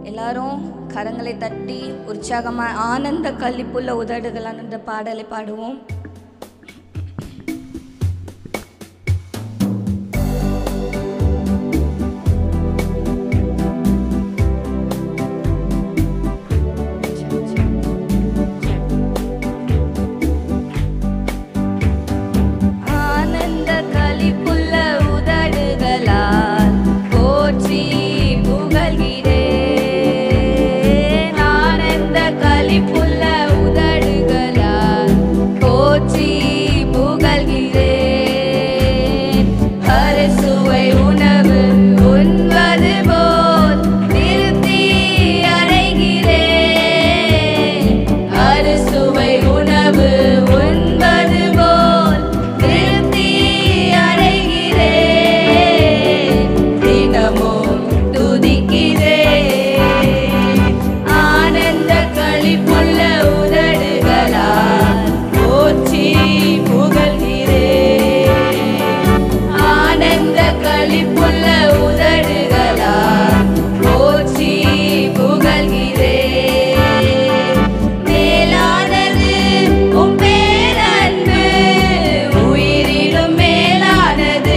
எல்லாரும் கரங்களை தட்டி உற்சாகமாக ஆனந்த கழிப்புள்ள உதடுகளான இந்த பாடலை பாடுவோம் ஆனந்த களிப்புள்ள உதடுகளால் போற்றி புகழ்கிறேன் ஆனந்த களிப்புள்ள உதடுகளால் போற்றி புகழ்கிறேன் அறுசுவை உணவு உண்பது போல் திருப்தி அடைகிறேன் அறுசுவை உணவு உண்பது போல் திருப்தி அடைகிறேன் தினமும் துதிக்கிறேன் ஆனந்த களிப்புள்ள உதடுகளால் போற்றி புகழ்கிறேன் ஆனந்த களிப்புள்ள உதடுகளால் போற்றி புகழ்கிறேன் மேலானது உம் பேரன்பு உயிரிலும் மேலானது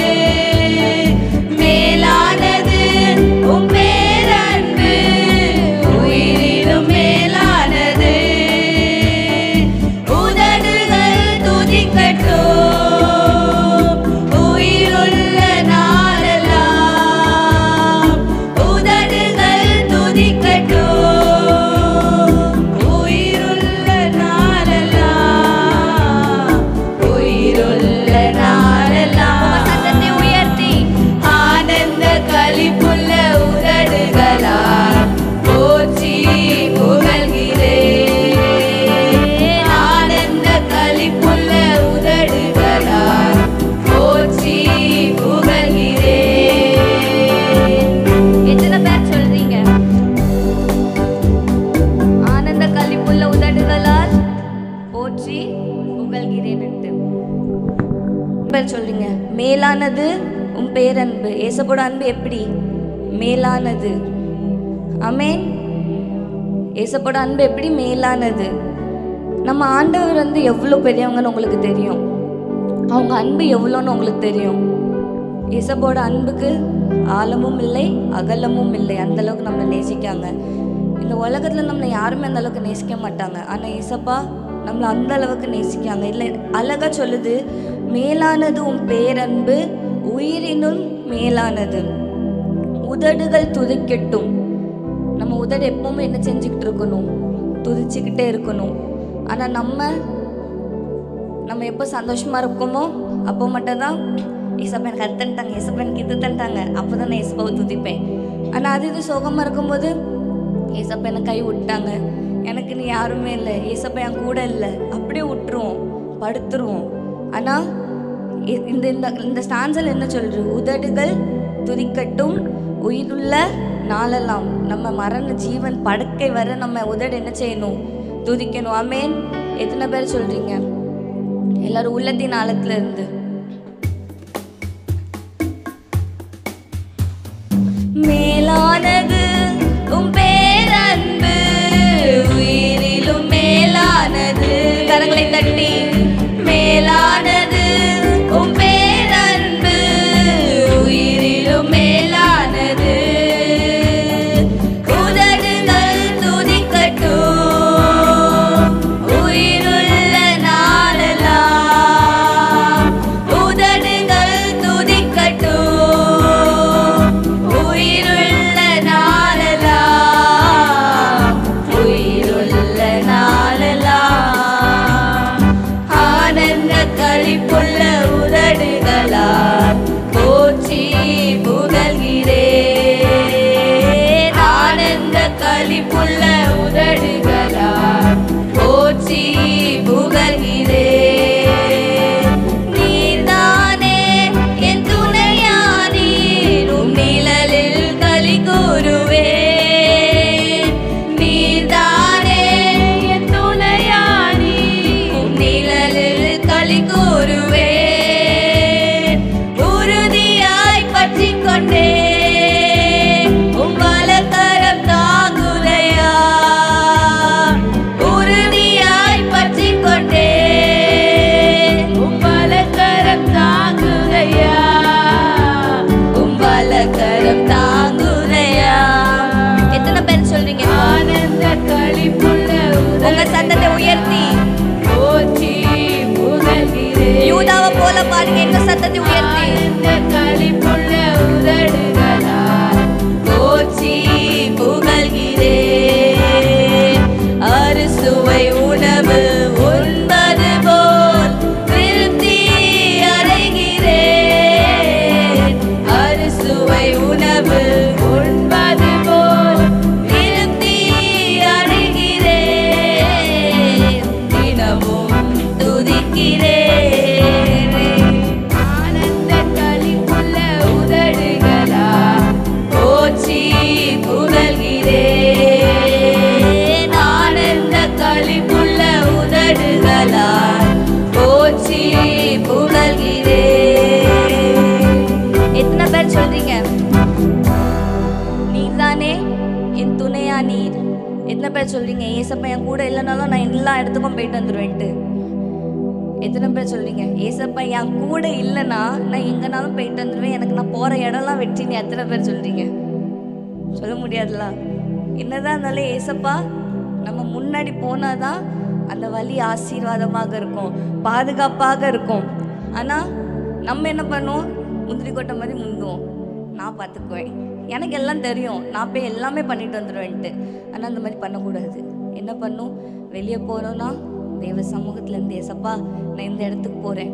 மேலானது உம் பேரன்பு உயிரிலும் மேலானது உதடுகள் துதிக்கட்டும் உயிருள்ள நாளெல்லாம் உதடுகள் துதிக்கட்டும் உயிருள்ள நாளெல்லாம் உயிருள்ள நாளெல்லாம் சத்தத்தை உயர்த்தி ஆனந்த களிப்புள்ள உதடுகளால் போற்றி புகழ்கிறேன் ஆனந்த களிப்புள்ள உதடுகளால் போற்றி புகழ்கிறேன் எத்தனை பேர் சொல்றீங்க ஆனந்த களிப்புள்ள உதடுகளால் போற்றி புகழ்கிறேன்ட்டு பேர் சொல்றீங்க மேலானது உன் பேரன்பு ஏசப்போட அன்பு எப்படி மேலானது ஆமென் ஏசப்போட அன்பு எப்படி மேலானது நம்ம ஆண்டவர் வந்து எவ்வளோ பெரியவங்கன்னு உங்களுக்கு தெரியும் அவங்க அன்பு எவ்வளோன்னு உங்களுக்கு தெரியும் இசப்போட அன்புக்கு ஆழமும் இல்லை அகலமும் இல்லை அந்த அளவுக்கு நம்மளை நேசிக்காங்க இந்த உலகத்தில் நம்மளை யாருமே அந்த அளவுக்கு நேசிக்க மாட்டாங்க ஆனால் இசப்பா நம்மளை அந்த அளவுக்கு நேசிக்காங்க இல்லை அழகா சொல்லுது மேலானது உன் பேரன்பு உயிரினும் மேலானது உதடுகள் துதிக்கட்டும் நம்ம உதடு எப்பவுமே என்ன செஞ்சுக்கிட்டு இருக்கணும் துதிச்சுக்கிட்டே இருக்கணும் ஆனால் நம்ம நம்ம எப்போ சந்தோஷமா இருக்கோமோ அப்போ மட்டும்தான் ஏசப்பா எனக்கு அது தந்துட்டாங்க ஏசப்பா எனக்கு இது தந்துட்டாங்க அப்போ தான் நான் ஏசப்பாவை துதிப்பேன் ஆனால் அது இது சோகமாக இருக்கும்போது ஏசப்பா என்னை கை விட்டாங்க எனக்கு நீ யாருமே இல்லை ஏசப்பா என் கூட இல்லை அப்படியே விட்டுருவோம் படுத்துருவோம் ஆனால் இந்த இந்த இந்த ஸ்டான்ஸில் என்ன சொல்றது உதடுகள் துதிக்கட்டும் உயிருள்ள நாளெல்லாம் நம்ம மரண ஜீவன் படுக்கை வர நம்ம உதடு என்ன செய்யணும் துதிக்கணும் ஆமேன் எத்தனை பேர் சொல்றீங்க எல்லாரும் உள்ளத்தின் ஆழத்துல இருந்து மேலானது உம் பேரன்பு உயிரிலும் மேலானது கரங்களை தட்டி மேலானது உம் பேரன்பு உயிரிலும் மேலானது உதடுகள் துதிக்கட்டும் உயிருள்ள நாளெல்லாம் உதடுகள் துதிக்கட்டும் உயிருள்ள சத்தத்தை உயர்த்தி ஆனந்த களிப்புள்ள உதடுகளால் போற்றி புகழ்கிறேன் அறுசுவை உணவு உண்பது போல் திருப்தி அடைகிறேன் அறுசுவை உணவு உண்பது போல் திருப்தி அடைகிறேன் தினமும் துதிக்கிறேன் ஆனந்த களிப்புள்ள உதடுகளால் போற்றி புகழ்கிறேன் ஆனந்த களிப்புள்ள உதடுகளால் போற்றி புகழ்கிறேன் எத்தனை பேர் சொல்றீங்க நீர்தானே என் துணையா நீர் எத்தனை பேர் சொல்றீங்க ஏசப்பா என் கூட இல்லைனாலும் நான் எல்லா இடத்துக்கும் போயிட்டு வந்துடுவேன்ட்டு எத்தனை பேர் சொல்றீங்க ஏசப்பா என் கூட இல்லைன்னா நான் எங்கனாலும் போயிட்டு வந்துடுவேன் எனக்கு நான் போகிற இடம்லாம் வெற்றின்னு எத்தனை பேர் சொல்றீங்க சொல்ல முடியாதுல என்னதான் இருந்தாலும் ஏசப்பா நம்ம முன்னாடி போனாதான் அந்த வழி ஆசீர்வாதமாக இருக்கும் பாதுகாப்பாக இருக்கும் ஆனால் நம்ம என்ன பண்ணுவோம் முந்திரி கொட்டை மாதிரி முந்துவோம் நான் பார்த்துக்குவேன் எனக்கு எல்லாம் தெரியும் நான் போய் எல்லாமே பண்ணிட்டு வந்துடுவேன்ட்டு ஆனால் அந்த மாதிரி பண்ணக்கூடாது என்ன பண்ணும் வெளியே போகிறோன்னா தேவ சமூகத்துலேருந்து ஏசப்பா நான் இந்த இடத்துக்கு போகிறேன்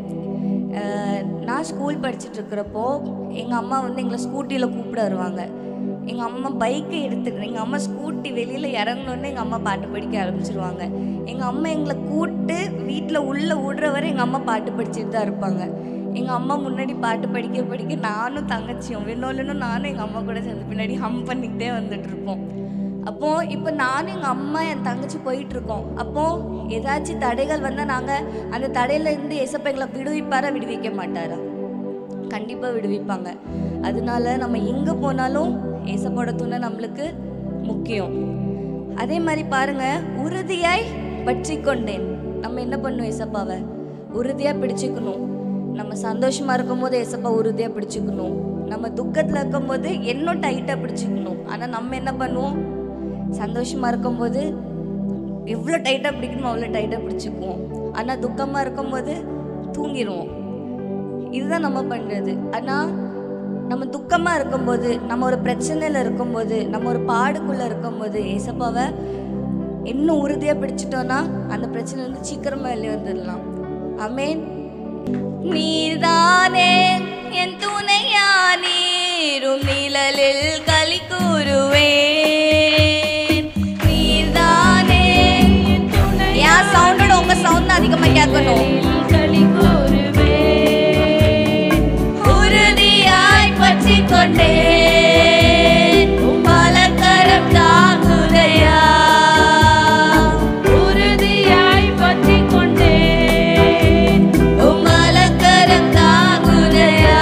நான் ஸ்கூல் படிச்சுட்டு இருக்கிறப்போ எங்கள் அம்மா வந்து எங்களை ஸ்கூட்டியில் கூப்பிட வருவாங்க எங்கள் அம்மா பைக்கை எடுத்துட்டு எங்கள் அம்மா ஸ்கூட்டி வெளியில் இறங்கினோடனே எங்கள் அம்மா பாட்டு படிக்க ஆரம்பிச்சிருவாங்க எங்கள் அம்மா எங்களை கூப்பிட்டு வீட்டில் உள்ளே விடுற வரை எங்கள் அம்மா பாட்டு படிச்சுட்டு தான் இருப்பாங்க எங்கள் அம்மா முன்னாடி பாட்டு படிக்க படிக்க நானும் தங்கச்சியும் வினோலனும் நானும் எங்கள் அம்மா கூட சேர்ந்து பின்னாடி ஹம் பண்ணிக்கிட்டே வந்துட்டு இருப்போம் அப்போது இப்போ நானும் எங்கள் அம்மா என் தங்கச்சி போயிட்டு இருக்கோம் அப்போது ஏதாச்சும் தடைகள் வந்தால் நாங்கள் அந்த தடையிலேருந்து எசப்ப எங்களை விடுவிப்பாரா விடுவிக்க மாட்டாரா கண்டிப்பாக விடுவிப்பாங்க அதனால நம்ம எங்கே போனாலும் ஏசப்போட துணை நம்மளுக்கு முக்கியம் அதே மாதிரி பாருங்க உறுதியாய் பற்றி கொண்டேன் நம்ம என்ன பண்ணும் ஏசப்பாவை உறுதியாக பிடிச்சிக்கணும் நம்ம சந்தோஷமா இருக்கும்போது ஏசப்பா உறுதியாக பிடிச்சிக்கணும் நம்ம துக்கத்தில் இருக்கும்போது இன்னும் டைட்டாக பிடிச்சிக்கணும் ஆனால் நம்ம என்ன பண்ணுவோம் சந்தோஷமா இருக்கும்போது எவ்வளோ டைட்டாக பிடிக்கணுமோ அவ்வளோ டைட்டாக பிடிச்சிக்குவோம் ஆனால் துக்கமாக இருக்கும்போது தூங்கிடுவோம் இதுதான் நம்ம பண்ணுறது ஆனால் நம்ம துக்கமாக இருக்கும்போது நம்ம ஒரு பிரச்சனையில் இருக்கும்போது நம்ம ஒரு பாடுக்குள்ளே இருக்கும்போது ஏசப்பாவை இன்னும் உறுதியாக பிடிச்சிட்டோன்னா அந்த பிரச்சனை வந்து சீக்கிரமாக வெளியே வந்துடலாம் ஆமேன் நீர்தானே என் துணையா நீரும் நிழலில் களி கூறுவேன் நீர்தானே என் துணை என் சவுண்டோட உங்க சவுண்ட் அதிகமாக கேட்கணும் களி கூறுவேன் உறுதியாய் பற்றி கொண்டேன் பலகரம் தாங்குதையா உறுதியாய் பற்றிக் கொண்டேன் உம்பலக்கரம் தாங்குதையா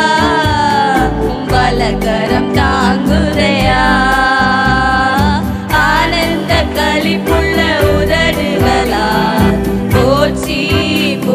உம்பலக்கரம் தாங்குதையா ஆனந்த களிப்புள்ள உதடுகளால் போற்றி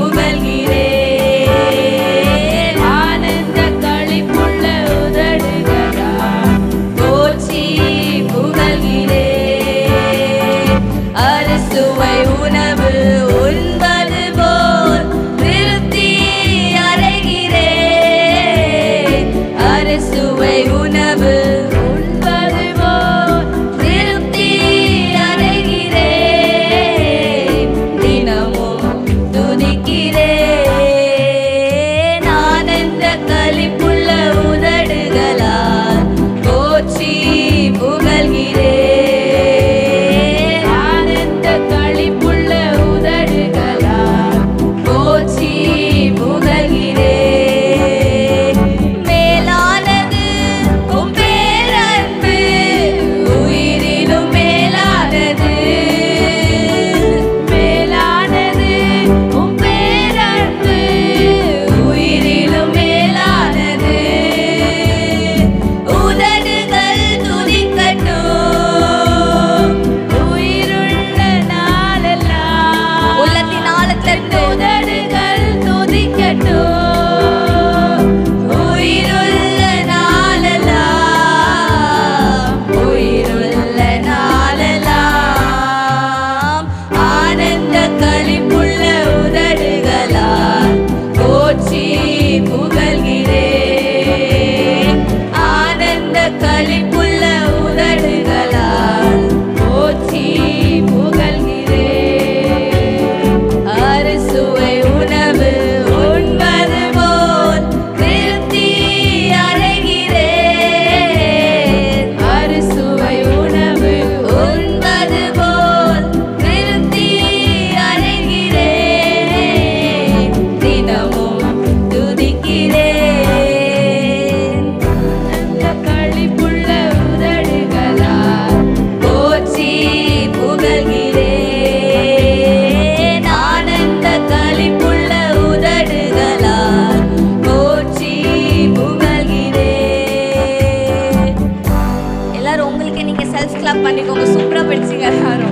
ஹேண்ட்ஸ் கிளாப் பண்ணிக்கோங்க சூப்பராக படிச்சீங்க எல்லாரும்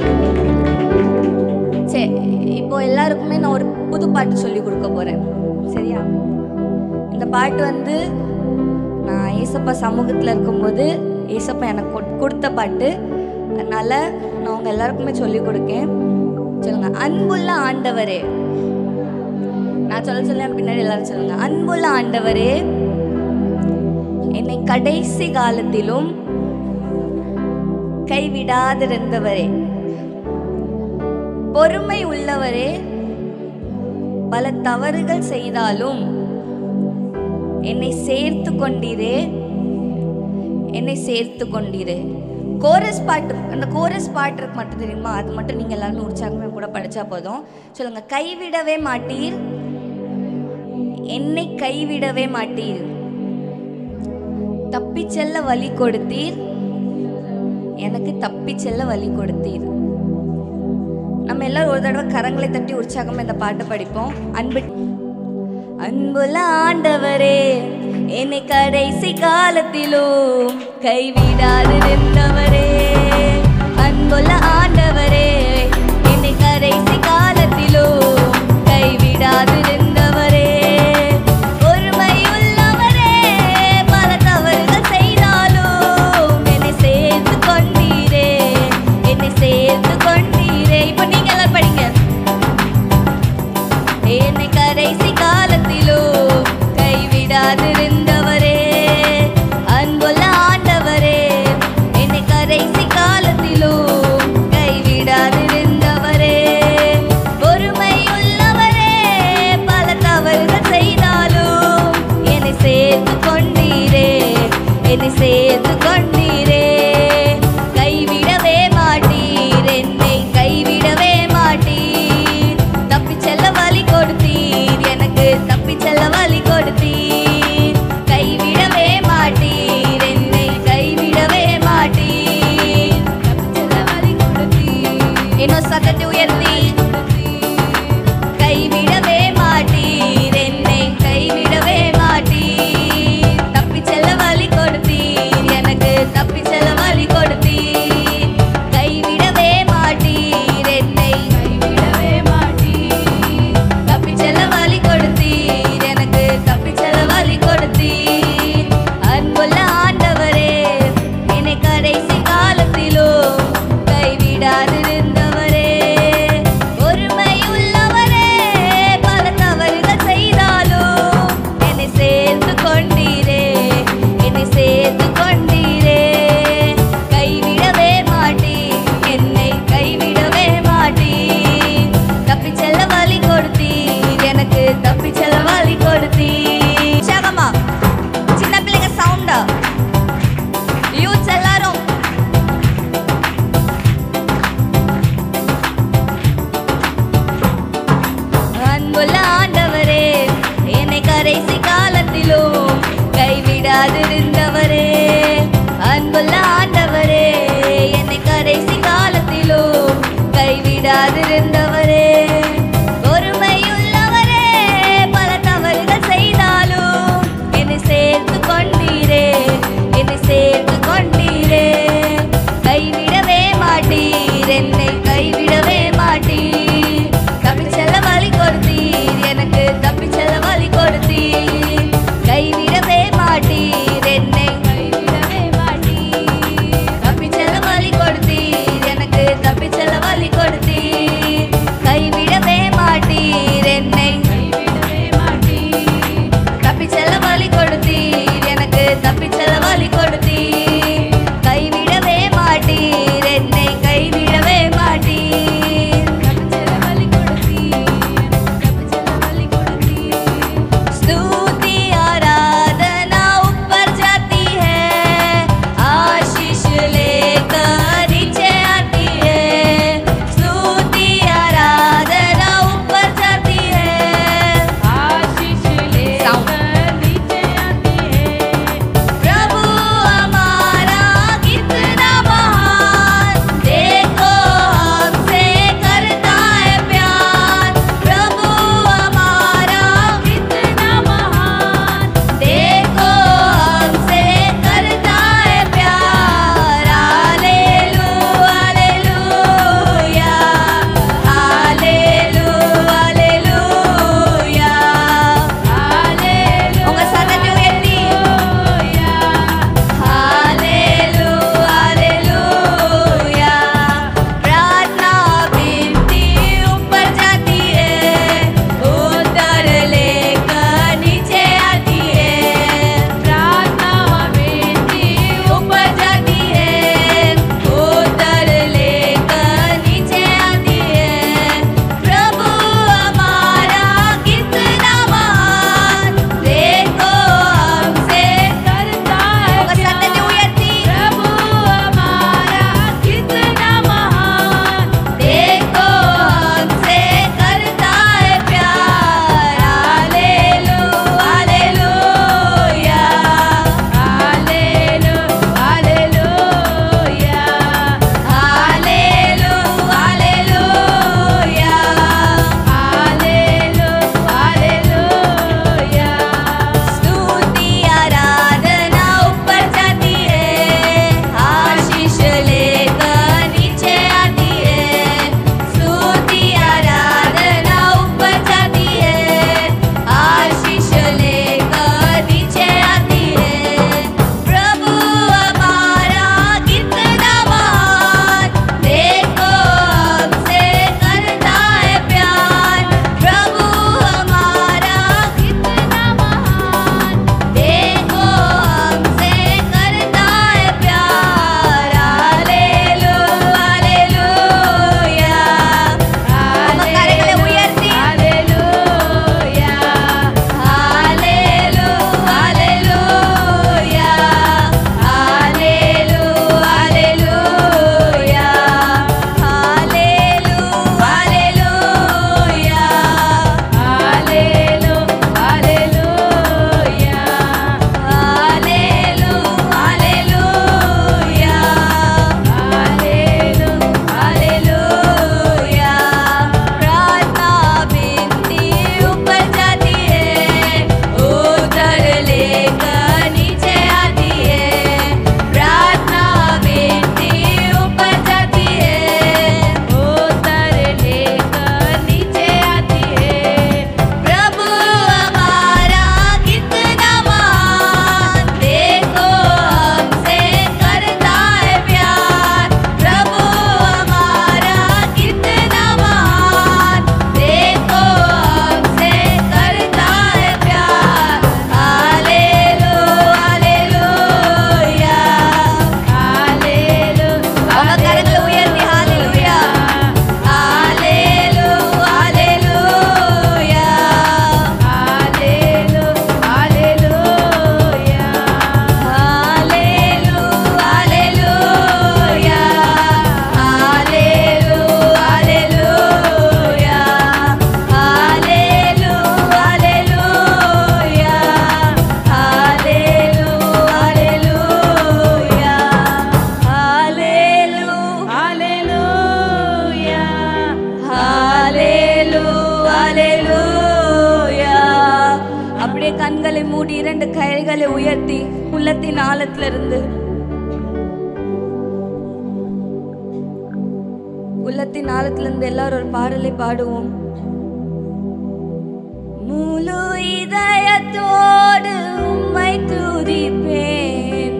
சரி இப்போ எல்லாருக்குமே நான் ஒரு புது பாட்டு சொல்லி கொடுக்க போகிறேன் சரியா இந்த பாட்டு வந்து நான் ஏசப்பா சமூகத்தில் இருக்கும்போது ஏசப்பா எனக்கு கொட்- கொடுத்த பாட்டு அதனால் நான் உங்கள் எல்லாருக்குமே சொல்லி கொடுக்கேன் சொல்லுங்க அன்புள்ள ஆண்டவரே நான் சொல்ல சொல்ல பின்னாடி எல்லாரும் சொல்லுங்க அன்புள்ள ஆண்டவரே என்னை கடைசி காலத்திலும் கைவிடாதிருந்தவரே பொறுமை உள்ளவரே பல தவறுகள் செய்தாலும் என்னை சேர்த்து கொண்டீரே என்னை சேர்த்து கொண்டீரே கோரஸ் பாட்டு அந்த கோரஸ் பாட்டு மட்டும் தெரியுமா அது மட்டும் நீங்கள் எல்லாருமே உற்சாகமே கூட படித்தா போதும் சொல்லுங்க கைவிடவே மாட்டீர் என்னை கைவிடவே மாட்டீர் தப்பிச் செல்ல வழி கொடுத்தீர் எனக்கு தப்பிச் செல்ல வழி கொடுத்தீர் நம்ம எல்லாரும் ஒரு தடவை கரங்களை தட்டி உற்சாகமா இந்த பாட்டை படிப்போம் அன்பு அன்புள்ள ஆண்டவரே என்னை கடைசி காலத்திலும் கைவிடாது நின்றவரே அன்புள்ள ஆண்டவரே என்னை கடைசி காலத்திலும் கைவிடாது நின்றவரே பொறுமையுள்ளவரே பல தவறுகள் செய்தாலும் என்னை சேர்த்து கொண்டீரே என்னை சேர்த்து கொண்டீரே இப்போ நீங்க எல்லாம் படிங்க என்னை கடைசி காலத்திலும் கைவிடாதிருந்தவரே அன்புள்ள ஆண்டவரே என்னை கடைசி காலத்திலும் கைவிடாதிருந்தவரே பொறுமையுள்ளவரே பல தவறுகள் செய்தாலும் என்னை சேர்த்து கொண்டீரே என்னை சேர்த்து கொண்டீரே கைவிடவே மாட்டீர் என்னை கைவிடவே மாட்டீர் தப்பிச் செல்ல வழி கொடுத்தீர் எனக்கு தப்பிச் செல்ல வழி கொடுத்தீர் கைவிடவே மாட்டீர் என்னை கைவிடவே மாட்டீர் தப்பிச் செல்ல வழி கொடுத்தீர் இன்னும் சத்தத்தை உயர்த்தி கைவிடவே மாட்டீர் என்னை கைவிடவே மாட்டீர் தப்பிச் செல்ல வழி கொடுத்தீர் எனக்கு தப்பிச் செல்ல வழி கொடுத்தீர் கைவிடவே மாட்டீர் என்னை கைவிடவே மாட்டீர் தப்பிச் செல்ல வழி கொடுத்தீர் எனக்கு தப்பிச் செல்ல வழி கொடுத்தீர் அன்புள்ள ஆண்டவரே என்னை கடைசி காலத்திலும் கைவிடாதிருந்தவரே பொறுமை உள்ளவரே பல தவறுகள் செய்தாலும் என்னை சேர்த்து கொண்டீரே என்னை சேர்த்து கொண்டீரே கைவிடவே மாட்டீர் என்னை கைவிடவே மாட்டீர் தப்பிச் செல்ல வழி கொடுத்தீர் எனக்கு தப்பிச் செல்ல வழி கொடுத்தீர் உற்சாகமா சின்ன பிள்ளைங்க சவுண்டா யூத்ஸ் எல்லாரும் அன்புள்ள ஆண்டவரே என்னை கடைசி காலத்திலும் கைவிடாதிருந்தவரே அன்புள்ள ஆண்டவரே என்னை கடைசி காலத்திலும் கைவிடாதிருந்தவரே பொறுமையுள்ளவரே பல தவறுகள் செய்தாலும் என்னை சேர்த்து கொண்டீரே என்னை சேர்த்து கொண்டீரே கைவிடவே மாட்டீர் என்னை கைவிடவே மாட்டீர் தப்பிச் செல்ல வழி கொடுத்தீர் எனக்கு தப்பிச் செல்ல வழி கொடுத்தீர் கைவிடவே மாட்டீர் என்னை கைவிடவே மாட்டீர் கரங்களை உயர்த்தி உள்ளத்தின் ஆழத்துல இருந்து உள்ளத்தின் ஆழத்துல இருந்து எல்லாரும் ஒரு பாடலை பாடுவோம் முழு இதயத்தோடு உம்மை துதிப்பேன்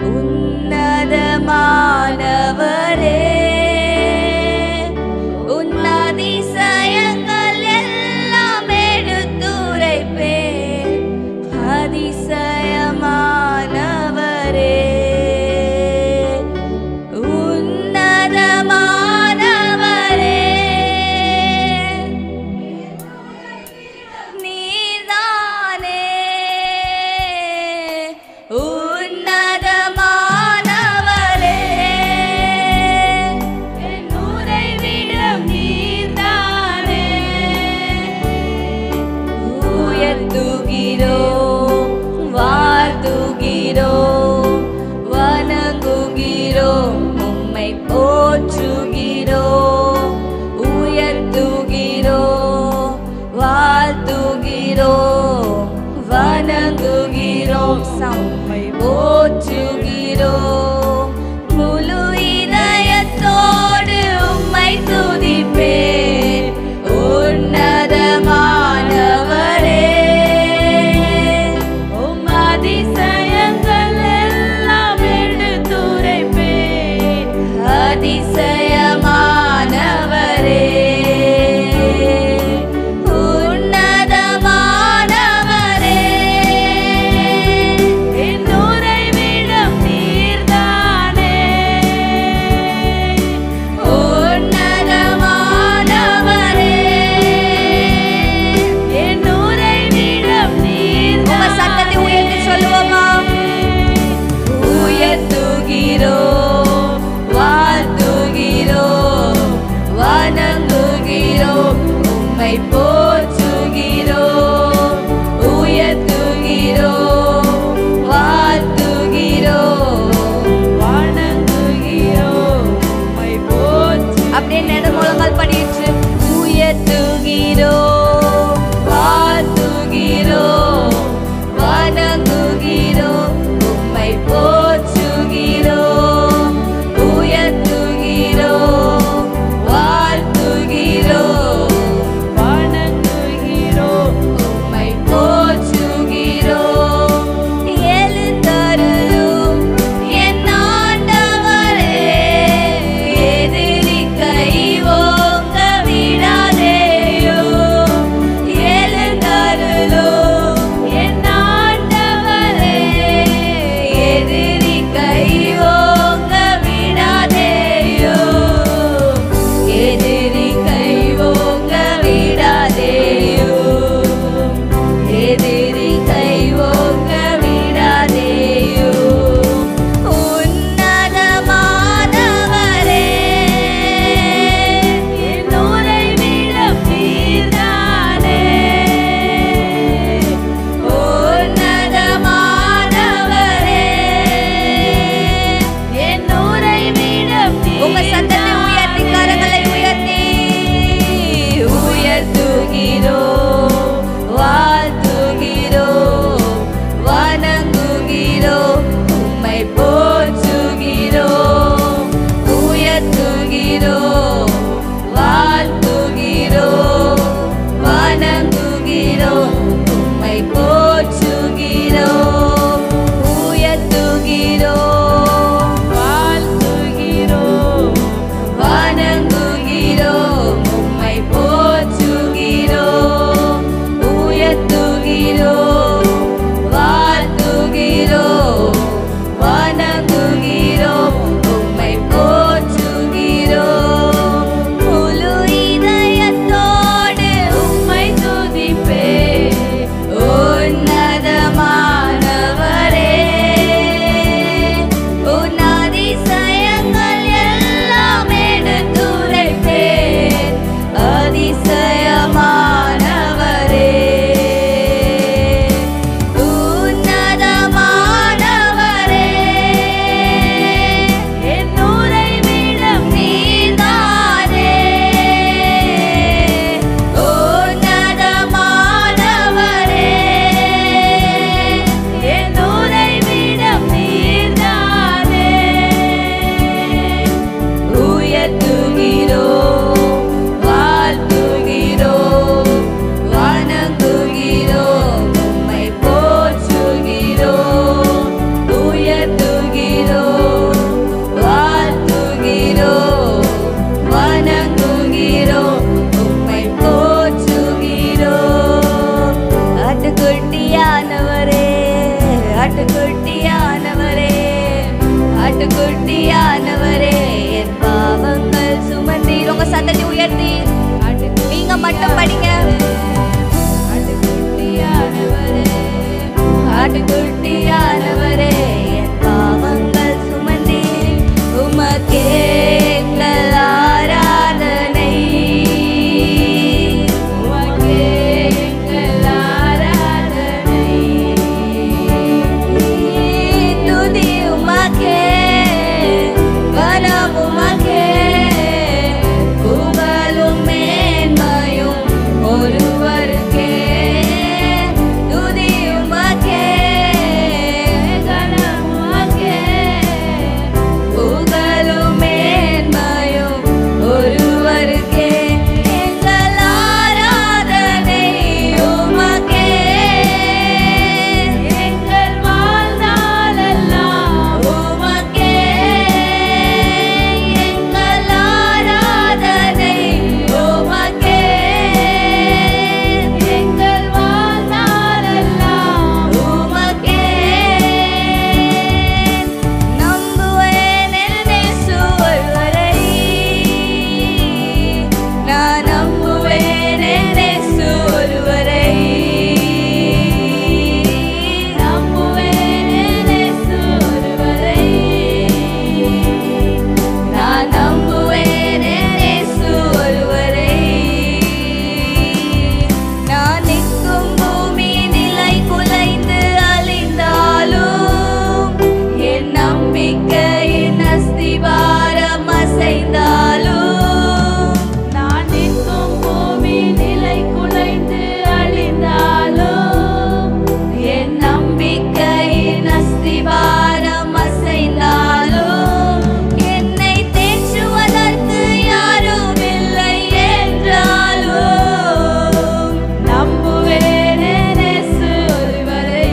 உன்னதமானவரே உன் அதிசயங்கள் எல்லாம் எடுத்துரைப்பேன் அதிசயமானவரே உன்னதமானவரே நீதானே உன்னதமானவரே என் உறைவிடம் நீர்தானே உயர்த்துகிறோம் வாழ்த்துகிறோம் வணங்குகிறோம் உம்மை போற்றுகிறோம் உயர்த்துகிறோம் வாழ்த்துகிறோம் வணங்குகிறோம் சம்மை போற்றுகிறோம் முழு இதயத்தோடு உம்மை துதிப்பேன் உன்னதமானவரே உம் அதிசயங்கள் எல்லாம் எடுத்துரைப்பேன் அதிசயமானவரே உன்னதமானவரே குட்டியானவரே என் பாவங்கள் சுமந்தீர் உங்க சத்தத்தை உயர்த்தி நீங்க மட்டும் படிங்க ஆட்டுக்குட்டியானவரே என் பாவங்கள் சுமந்தீர் உமக்கே எங்கள் ஆராதனை உமக்கே எங்கள் ஆராதனை துதி உமக்கே கனம் உமக்கே புகழும் மேன்மையும் ஒருவருக்கே துதி உமக்கே கனம் உமக்கே புகழும் மேன்மையும் ஒருவருக்கே எங்கள் ஆராதனை உமக்கே எங்கள் வாழ்நாளெல்லாம் உமக்கே எங்கள் ஆராதனை உமக்கே எங்கள் வாழ்நாளெல்லாம் உமக்கே நம்புவேன் என்னேசு ஒருவரை நான் நம்புவேன் என்னேசு ஒருவரை நம்புவேன் என்னேசு ஒருவரை நான் நம்புவேன் என்னேசு ஒருவரை நான் நிற்கும் பூமி நிலை குலைந்து அழிந்தாலும் என் நம்பிக்கையின் அஸ்திவாரம் அசைந்தாலும் நான் நிற்கும் பூமி நிலை குலைந்து அழிந்தாலும் என் நம்பிக்கையின் அஸ்திவாரம் அசைந்தாலும் என்னை தேற்றுவதற்கு யாரும் இல்லை என்றாலும் நம்புவேன் இயேசு ஒருவரை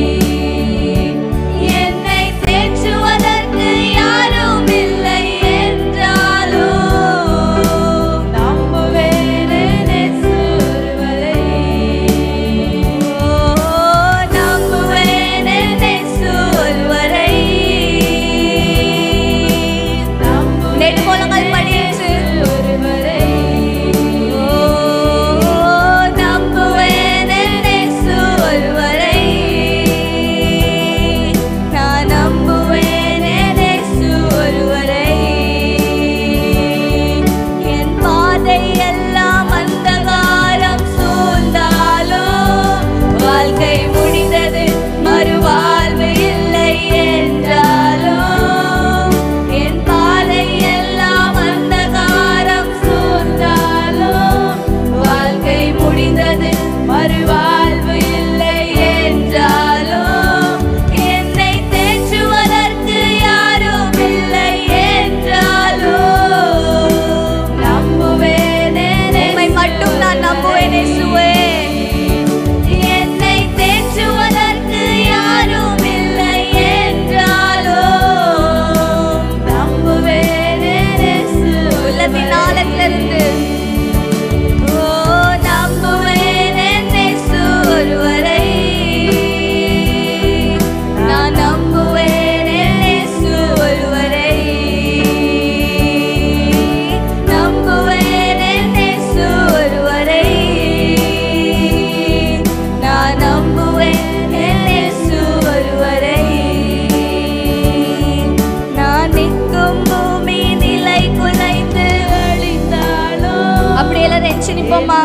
என்னை தேற்றுவதற்கு யாரும் இல்லை என்றாலும் நம்புவேன் இயேசு ஒருவரை ஓ நம்புவேன் இயேசு ஒருவரை நெடுங்கோலங்கள் படிச்சு ஒருவரை ஓ நம்புவேன் இயேசு ஒருவரை நான் நம்புவேன் இயேசு ஒருவரை என் பாதை எல்லாம் அந்தகாரம் சூழ்ந்தாலும் வாழ்க்கை முடிந்தது மறுவாழ்வு இல்லை என்றாலும் என் பாதை எல்லாம் அந்தகாரம் சூழ்ந்தாலும் வாழ்க்கை முடிந்தது மறுவாழ்வு இல்லை என்றாலும் என்னை தேற்றுவதற்கு யாரும் இல்லை என்றாலும் நம்புவேன் உம்மை மட்டும் நான் நம்புவேன் இயேசுவே என்னை தேற்றுவதற்கு யாரும் இல்லை என்றாலும் நம்புவேன் இயேசு உள்ளத்தின் ஆழத்திலிருந்து ஓ நம்புவேன் இயேசு ஒருவரை நான் நம்புவேன் இயேசு ஒருவரை நம்புவேன் இயேசு ஒருவரை நான் நம்புவேன் இயேசு ஒருவரை நான் நிற்கும் பூமி நிலை குலைந்து அழிந்தாலும் அப்படி எல்லாரும் எச்சு நிப்போமா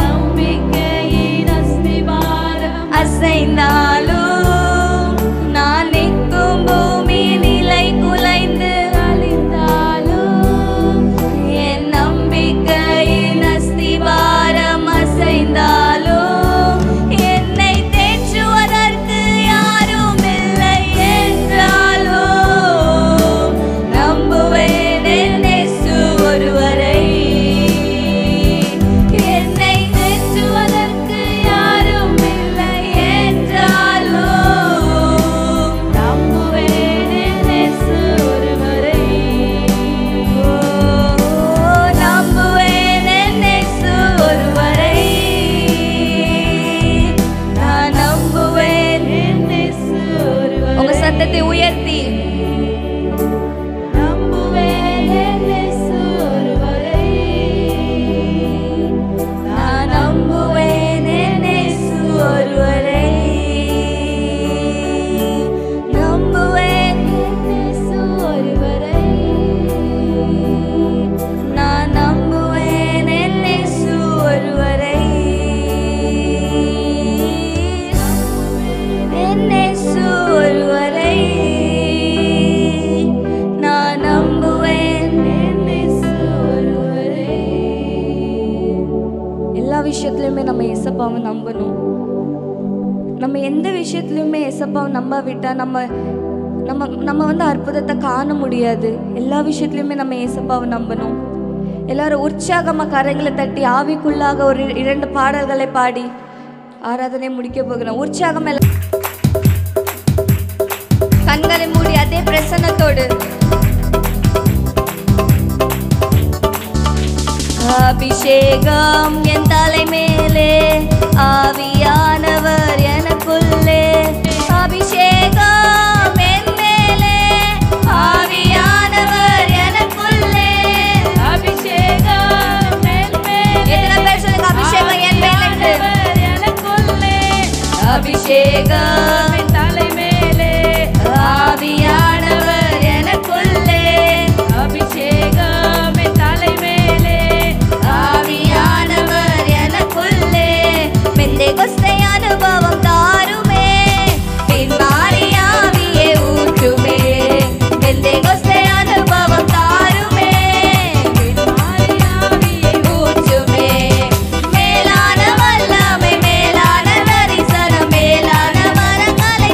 அசைந்தாலும் நான் நிற்கும் பூமி நிலை குலைந்து அழிந்தாலும் என் நம்பிக்கையின் அஸ்திவாரம் அசைந்தாலும் என்னை தேற்றுவதற்கு யாரும் இல்லை என்றாலும் நம்புவேன் இயேசு ஒருவரை என்னை தேற்றுவதற்கு விஷயத்துலையுமே நம்ம ஏசப்பாவை நம்பணும் நம்ம எந்த விஷயத்துலையுமே ஏசப்பாவை நம்பாவிட்டா நம்ம நம்ம நம்ம வந்து அற்புதத்தை காண முடியாது எல்லா விஷயத்துலையுமே நம்ம ஏசப்பாவை நம்பணும் எல்லாரும் உற்சாகமாக கரங்களை தட்டி ஆவிக்குள்ளாக ஒரு இரண்டு பாடல்களை பாடி ஆராதனை முடிக்க போகிறோம் உற்சாகம் எல்லாம் கண்களை மூடி அதே பிரசன்னத்தோடு அபிஷேகம் என் தலை மேலே ஆவியானவர் எனக்குள்ளே அபிஷேகம் என் மேலே ஆவியானவர் எனக்குள்ளே அபிஷேகம் மேல் மேலே எத்தனை பேர் சொல்லுங்க அபிஷேகம் என் மேலே ஆண்டவர் எனக்குள்ளே அபிஷேகம் என் தலை மேலே ஆவியானவர் எனக்குள்ளே அபிஷேகம் என் தலை மேலே ஆவியானவர் எனக்குள்ளே பெந்தைகொஸ்தை அனுபவம் தாருமே பின்மாறி ஆவியே ஊற்றுமே பெந்தைகொஸ்தை அனுபவம் தாருமே பின்மாறி ஆவியே ஊற்றுமே மேலான வல்லமை மேலான தரிசனம் மேலான வரங்களை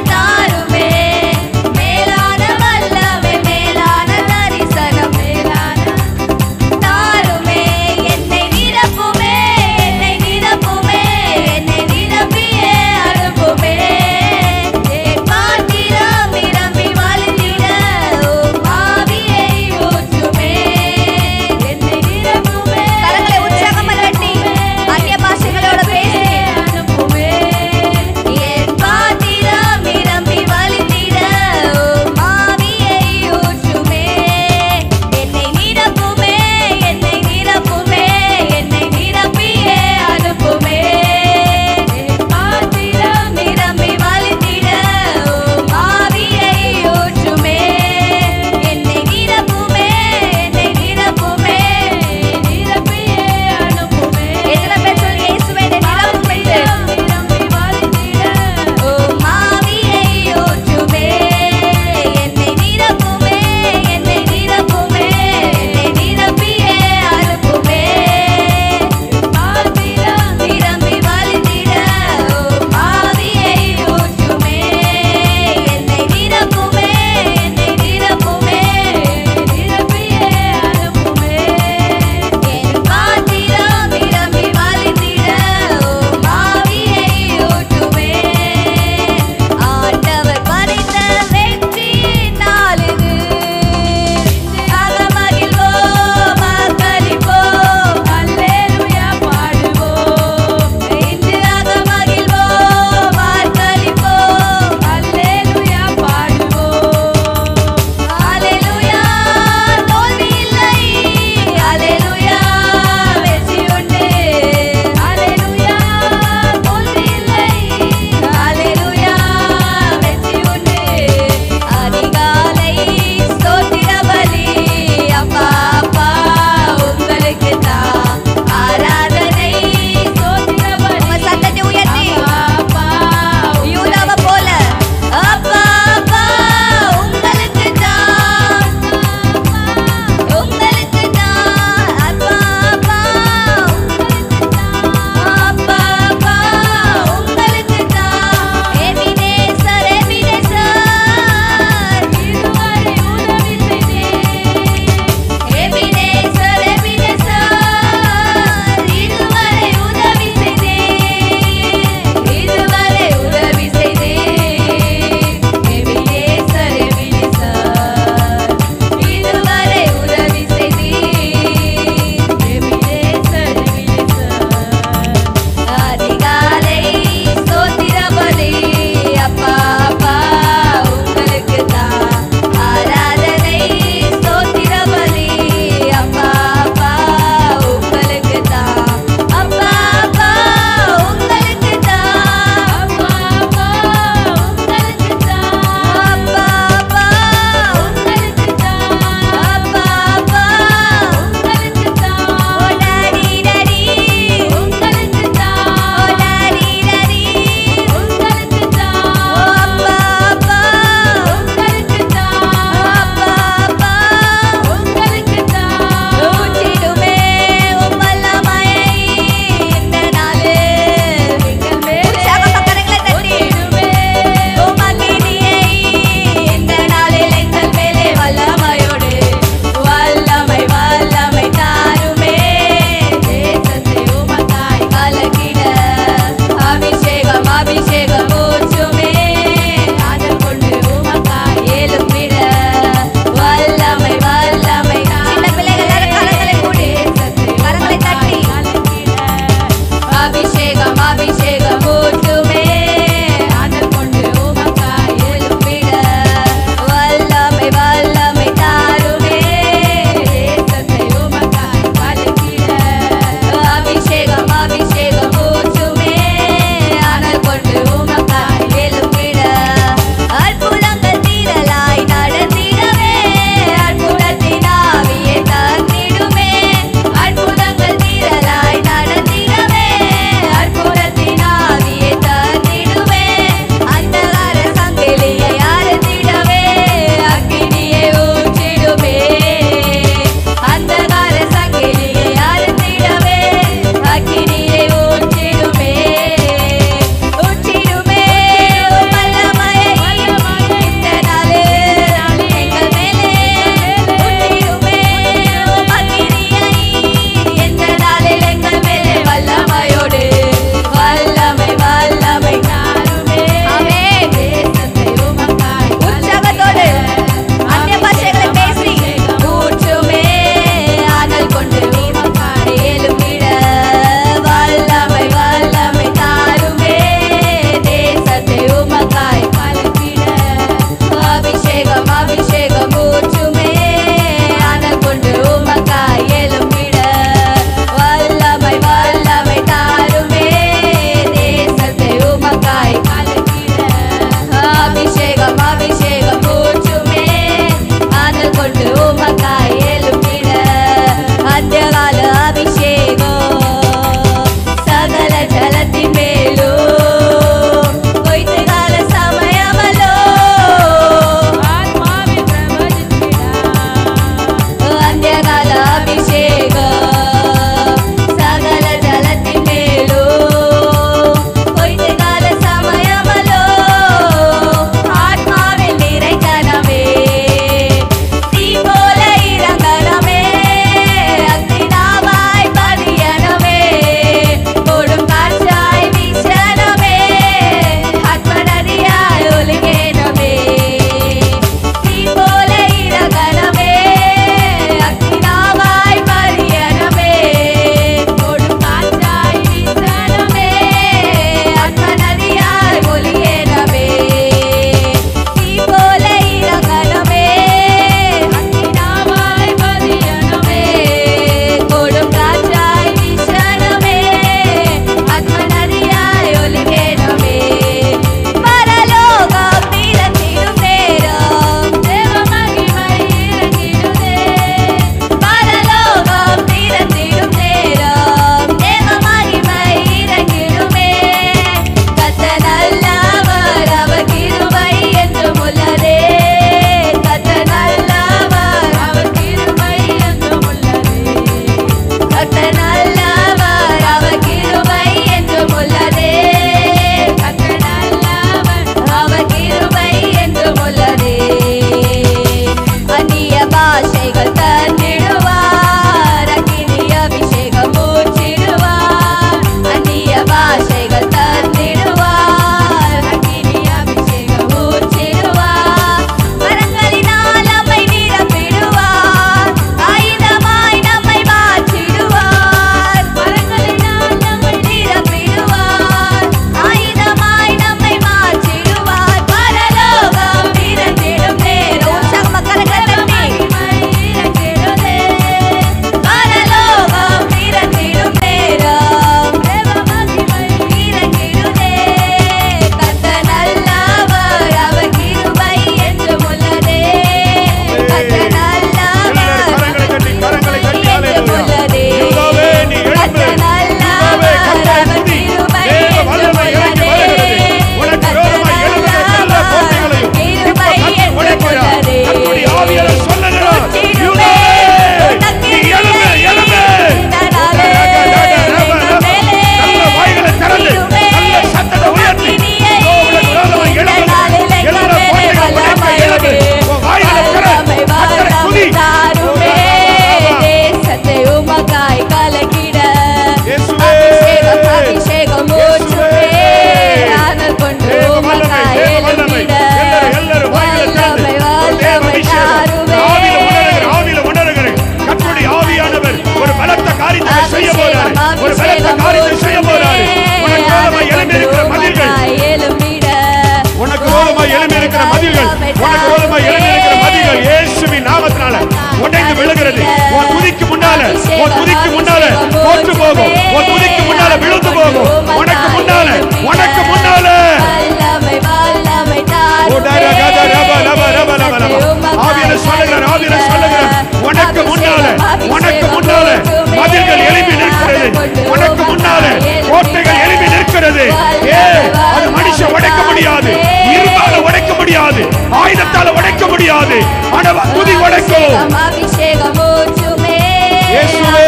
உன் துதிக்கு முன்னால தோற்று போகும் உன் துதிக்கு முன்னால விழுந்து போகும் உனக்கு முன்னால உனக்கு முன்னால வல்லமை வல்லமை ஓ, டர, கத, ரப, ரப, ரப, ரப, ரப. ஆவியானவர் சொல்லுகிறார், ஆவியானவர் சொல்லுகிறார். உனக்கு முன்னால உனக்கு முன்னால மதில்கள் எழுப்பி நிற்கிறது உனக்கு முன்னால கோட்டைகள் எழுப்பி நிற்கிறது ஏ அது மனுஷன் உடைக்க முடியாது இரும்பால உடைக்க முடியாது ஆயுதத்தால உடைக்க முடியாது ஆனா துதி உடைக்கும் அபிஷேகம் ஊற்றுமே இயேசுவே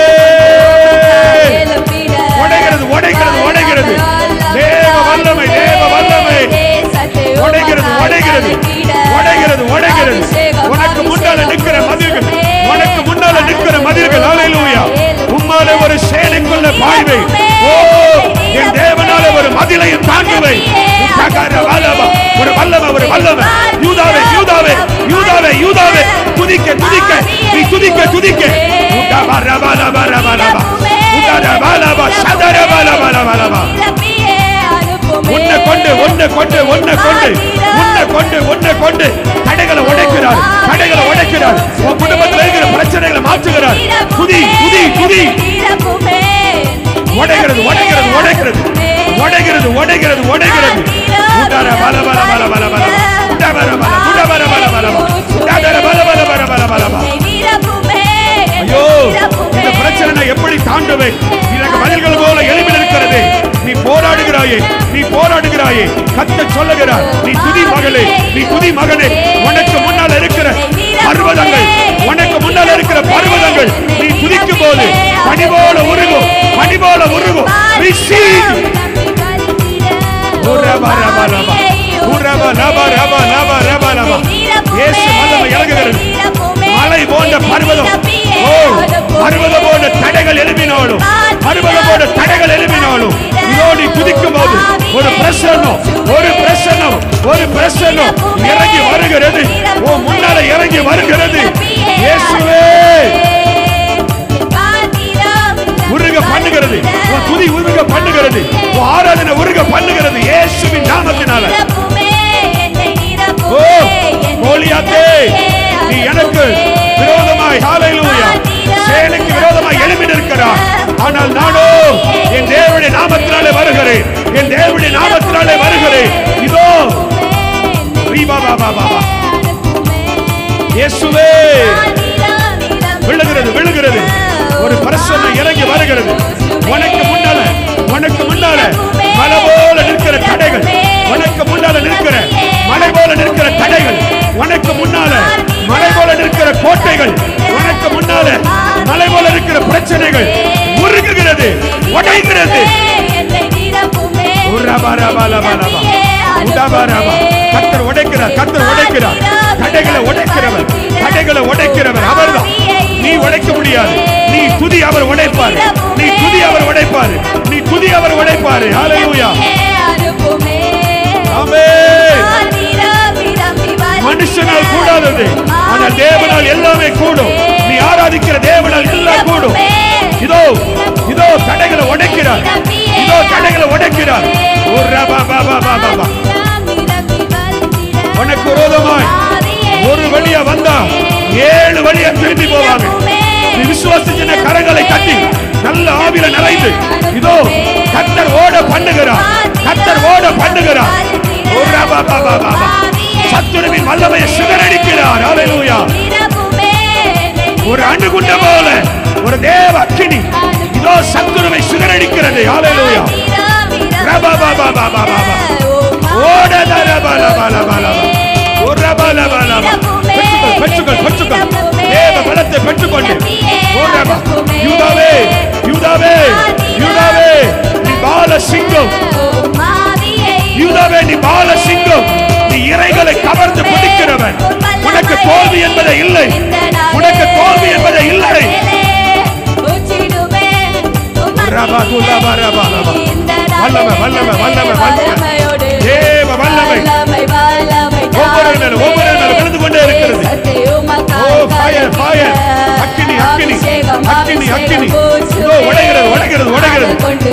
உடைகிறது உடைகிறது உடைகிறது தேவ வல்லமை தேவ வல்லமை உடைகிறது உடைகிறது உடைகிறது உடைகிறது உனக்கு முன்னால நிற்கிற மதில்கள் உனக்கு முன்னால நிற்கிற மதில்கள் ஹalleluya உம்மாலே ஒரு சேனைக்குள்ள பாய்வை ஓ என் தேவனால ஒரு மதிலையும் தாங்குவை உத்தகர வல்லம ஒரு வல்லம ஒரு வல்லம யூதாவே யூதாவே யூதாவே யூதாவே துதிக்க துதிக்க நீ துதிக்க துதிக்க உத்தப ரப ரப ரப ரப உத்தர வல்லம சதர வல்லம ரப ரப உன்னை கொண்டு உன்னை கொண்டு உன்னை கொண்டு உன்னை கொண்டு உன்னை கொண்டு தடைகளை உடைக்கிறார் தடைகளை உடைக்கிறார் உன் குடும்பத்தில் இருக்கிற பிரச்சனைகளை மாற்றுகிறார் துதி துதி துதி உடைகிறது உடைகிறது உடைகிறது உடைகிறது உடைகிறது உடைகிறது உடர பல பல பல பல பல உடபர பல உடபர பல பல உடர பல பல பல பல பல பல ஐயோ இந்த பிரச்சனை நான் எப்படி தாண்டுவேன் எனக்கு பதில்கள் போல எழுப்பி இருக்கிறது நீ போராடுகிறாயே நீ போராடுகிறாயே கத்த சொல்லுகிறார் நீ துதி மகளே நீ துதி மகனே உனக்கு முன்னால் இருக்கிற பர்வதங்கள் உனக்கு முன்னால் இருக்கிற பர்வதங்கள் நீ துதிக்கும் போது பனி போல உருகும் பனி போல உருகும் Receive. உரபா, ரபா, ரபா. உரபா, ரபா, ரபா, ரபா, ரபா, ரபா. இயேசு வல்லமை இறங்குகிறது மலை போன்ற பர்வதம் ஓ பர்வதம் போன்ற தடைகள் எழுப்பினாலும் பர்வதம் போன்ற தடைகள் எழுப்பினாலும் இதோ நீ குதிக்கும் போது ஒரு பிரசன்னம் ஒரு பிரசன்னம் ஒரு பிரசன்னம் இறங்கி வருகிறது ஓ முன்னால இறங்கி வருகிறது இயேசுவே உருக பண்ணுகிறது உன் துதி உருக பண்ணுகிறது உன் ஆராதனை உருக பண்ணுகிறது இயேசுவின் நாமத்தினால ஓ கோலியாத்தே நீ எனக்கு விரோதமாய் ஹalleluya சேனைக்கு விரோதமாய் எழும்பி நிற்கிறார் ஆனால் நானோ என் தேவனுடைய நாமத்தினாலே வருகிறேன் என் தேவனுடைய நாமத்தினாலே வருகிறேன் இதோ ரீபா பாபா பாபா இயேசுவே விழுகிறது விழுகிறது ஒரு பிரசன்ன இறங்கி வருகிறது உனக்கு முன்னால உனக்கு முன்னால மலை போல நிற்கிற தடைகள் உனக்கு முன்னால நிற்கிற மலை போல நிற்கிற தடைகள் உனக்கு முன்னால மலை போல நிற்கிற கோட்டைகள் உனக்கு முன்னால மலை போல இருக்கிற பிரச்சனைகள் உருகுகிறது உடைகிறது உரபா, ரபா, லபா, லபா. உடபா, ரபா. கர்த்தர் உடைக்கிறார் கர்த்தர் உடைக்கிறார் தடைகளை உடைக்கிறவர் தடைகளை உடைக்கிறவர் அவர்தான் நீ உடைக்க முடியாது நீ துதி அவர் உடைப்பார் நீ துதி அவர் உடைப்பார் நீ துதி அவர் உடைப்பார் ஹalleluya ஆமென் மனுஷனால் கூடாதது ஆனால் தேவனால் எல்லாமே கூடும் நீ ஆராதிக்கிற தேவனால் எல்லாம் கூடும் இதோ இதோ தடைகளை உடைக்கிறார் இதோ தடைகளை உடைக்கிறார் ஓ ரபா பாபா பாபா பா உனக்கு விரோதமாய் ஒரு வழியா வந்தா ஏழு வழியா திரும்பி போவாங்க நீ விசுவாசிச்சின கரங்களை தட்டி நல்ல ஆவில நிறைந்து இதோ கத்தர் ஓட பண்ணுகிறார் கத்தர் ஓட பண்ணுகிறார் ஓ ரபா பாபா பாபா சத்துருவின் வல்லமையை சிதறடிக்கிறார் ஹalleluya ஒரு அணுகுண்ட போல ஒரு தேவ அக்கினி இதோ சத்துருவை சிதறடிக்கிறது ஹalleluya ரபா பாபா பாபா பாபா ஓட ரபா லபா லபா லபா ஓ ரபா லபா லபா பெற்றுக்கொள் பெற்றுக்கொள் பெற்றுக்கொள் தேவ பலத்தை பெற்றுக்கொண்டு ஓ ரபா யூதாவே யூதாவே யூதாவே நீ பால சிங்கம் யூதாவே நீ பால சிங்கம் நீ இறைகளை கவர்ந்து பிடிக்கிறவன் உனக்கு தோல்வி என்பதே இல்லை உனக்கு தோல்வி என்பதே இல்லை ரபா துலபா ரபா ரபா வல்லமை வல்லமை வல்லமை வல்லமை தேவ வல்லமை ஒவ்வொரு நாளும் ஒவ்வொரு நாளும் விழுந்து கொண்டே இருக்கிறது ஓ ஃபயர் ஃபயர் அக்கினி அக்கினி அக்கினி அக்கினி இதோ உடைகிறது உடைகிறது உடைகிறது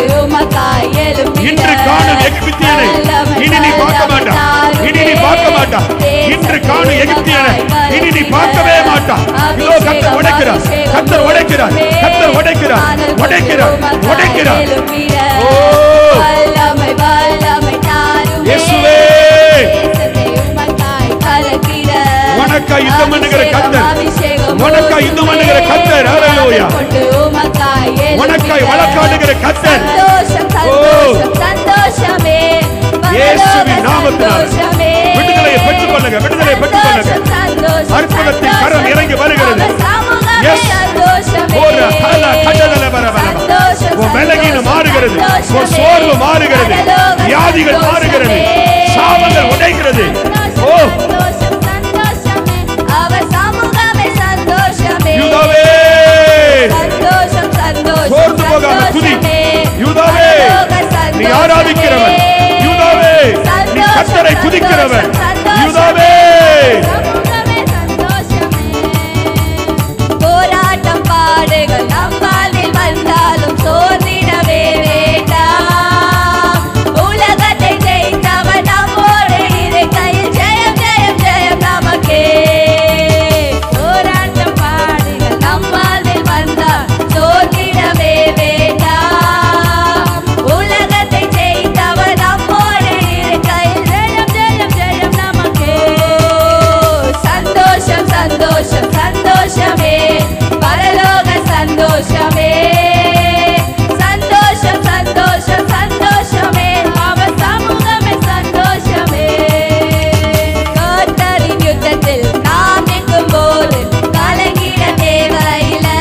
இன்று காணும் எகிப்தியனை இனி நீ பார்க்க மாட்டா இனி நீ பார்க்க மாட்டா இன்று காணும் எகிப்தியனை இனி நீ பார்க்கவே மாட்டா இதோ கத்தர் உடைக்கிறார் கத்தர் உடைக்கிறார் கத்தர் உடை உடைக்கிறார் உடைக்கிறார் உடைக்கிறார் ஓ. வல்லமை வல்லமை தாரும் இயேசுவே. உமக்காய் கலக்கிட உனக்காய் யுத்தம் பண்ணுகிற கர்த்தர். அபிஷேகம் உனக்காய் யுத்தம் பண்ணுகிற கர்த்தர். ஹalleluya. கொண்டு உமக்காய் உனக்காய் வழக்காடுகிற கர்த்தர். சந்தோஷம் சந்தோஷம் சந்தோஷமே இயேசுவின் நாமத்தினால் சந்தோஷமே. விடுதலையை பெற்றுக்கொள்ளுங்க, விடுதலையை பெற்றுக்கொள்ளுங்க. சந்தோஷம், சந்தோஷம், அற்புதத்தின் கரம் இறங்கி வருகிறது. அவர் சமூகமே Yes. சந்தோஷமே. ஒரு ஹல கடல வர வர சந்தோஷம், உன் பலகீனம் மாறுகிறது உன் சந்தோஷமே. சோர்வு மாறுகிறது பரலோக வியாதிகள் சந்தோஷமே. மாறுகிறது சாபங்கள் உடைகிறது ஓ சந்தோஷம், சந்தோஷமே. அவர் சமூகமே சந்தோஷமே. யூதாவே சந்தோஷம், சந்தோஷம், சோர்ந்து போகாம துதி. சந்தோஷமே. யூதாவே, பரலோக நீ சந்தோஷமே. ஆராதிக்கிறவன் யூதாவே நீ சந்தோஷம், கர்த்தரை துதிக்கிறவன் சந்தோஷம், யூதாவே சமூகமே சந்தோஷமே. போராட்டம் பாடுகள் நம் வாழ்வில் வந்தாலும் சோர்ந்திடவே வேண்டாம் உலகத்தை ஜெயித்தவன் நம்மோடு இருக்கையில் ஜெயம் ஜெயம் ஜெயம் நமக்கே போராட்டம் பாடுகள் நம் வாழ்வில் வந்தால் சோர்ந்திடவே வேண்டாம் உலகத்தை ஜெயித்தவன் நம்மோடு இருக்கையில் ஜெயம் ஜெயம் ஜெயம் நமக்கே சந்தோஷம் சந்தோஷம் சந்தோஷமே பரலோக சந்தோஷமே சந்தோஷம் சந்தோஷம் சந்தோஷமே அவர் சமூகமே சந்தோஷமே கர்த்தரின் யுத்தத்தில் நாம் நிற்கும் போது கலங்கிட தேவையில்லை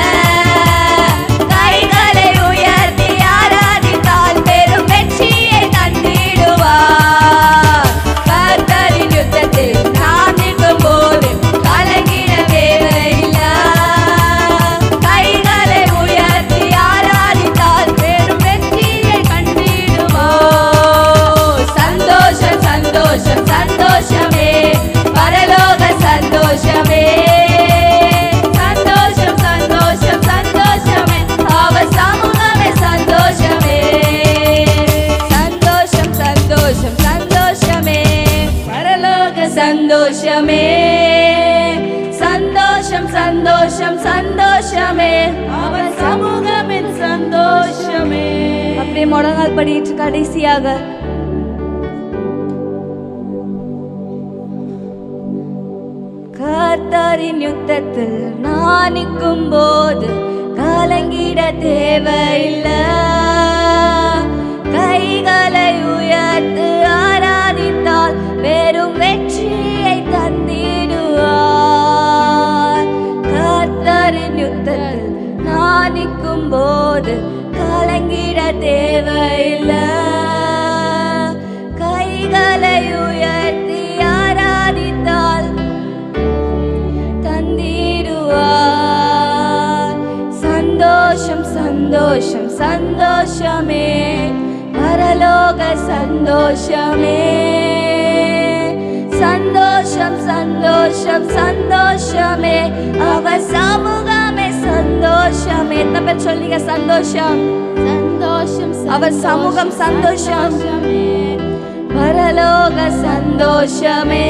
கைகளை உயர்த்தி ஆராதித்தால் பெரும் வெற்றியை தந்திடுவார் கர்த்தரின் யுத்தத்தில் நாம் நிற்கும் போது கலங்கிட தேவையில்லை கைகளை உயர்த்தி ஆராதித்தால் பெரும் வெற்றியை கண்டிடுவோம் சந்தோஷம் சந்தோஷம் சந்தோஷமே பரலோக சந்தோஷமே சந்தோஷம் சந்தோஷம் சந்தோஷமே அவர் சமூகமே சந்தோஷமே சந்தோஷம் சந்தோஷம் சந்தோஷமே பரலோக சந்தோஷமே சந்தோஷம் சந்தோஷம் சந்தோஷமே அவர் சமூகமின் சந்தோஷமே அப்படியே முழங்கால் படிட்டு கடைசியாக கர்த்தரின் யுத்தத்தில் நான் நிற்கும் போது கலங்கிட தேவையில்லை கைகளை உயர்த்து ஆராதித்தால் பெரும் வெற்றியை தந்திடுவார் கர்த்தரின் யுத்தத்தில் நான் நிற்கும் போது கலங்கிட தேவையில்லை கைகளை உயர்த்தி ஆராதித்தால் தந்திடுவார் சந்தோஷம் சந்தோஷம் சந்தோஷமே பரலோக சந்தோஷமே சந்தோஷம் சந்தோஷம் சந்தோஷமே அவர் சமூகமே சந்தோஷமே எத்தனை பேர் சொல்லிங்க சந்தோஷம் சந்தோஷம் அவர் சமூகம் சந்தோஷம் பரலோக சந்தோஷமே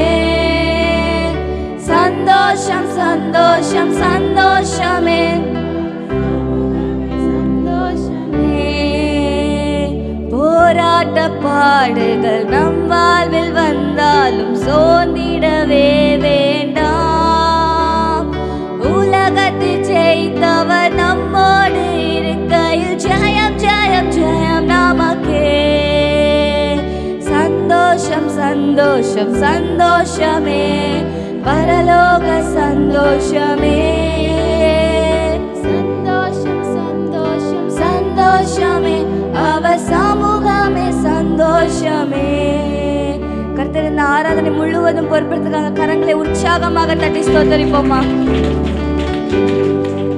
சந்தோஷம் சந்தோஷம் சந்தோஷமே சந்தோஷமே போராட்ட பாடுகள் நம் வாழ்வில் வந்தாலும் சோர்ந்திடவே வேண்டாம் உலகத்தில் ஜெயித்தவர் நம்மோடு இருக்கையில் ஜெயம் ஜெயம் ஜெயம் நமக்கே சந்தோஷம் சந்தோஷம் சந்தோஷமே பரலோக சந்தோஷமே சந்தோஷம் சந்தோஷம் சந்தோஷமே அவ சமூகமே சந்தோஷமே கர்த்தர் இந்த ஆராதனை முழுவதும் பொறுப்பெடுத்துக்காங்க கரங்களை உற்சாகமாக தட்டி ஸ்தோத்தரிப்போமா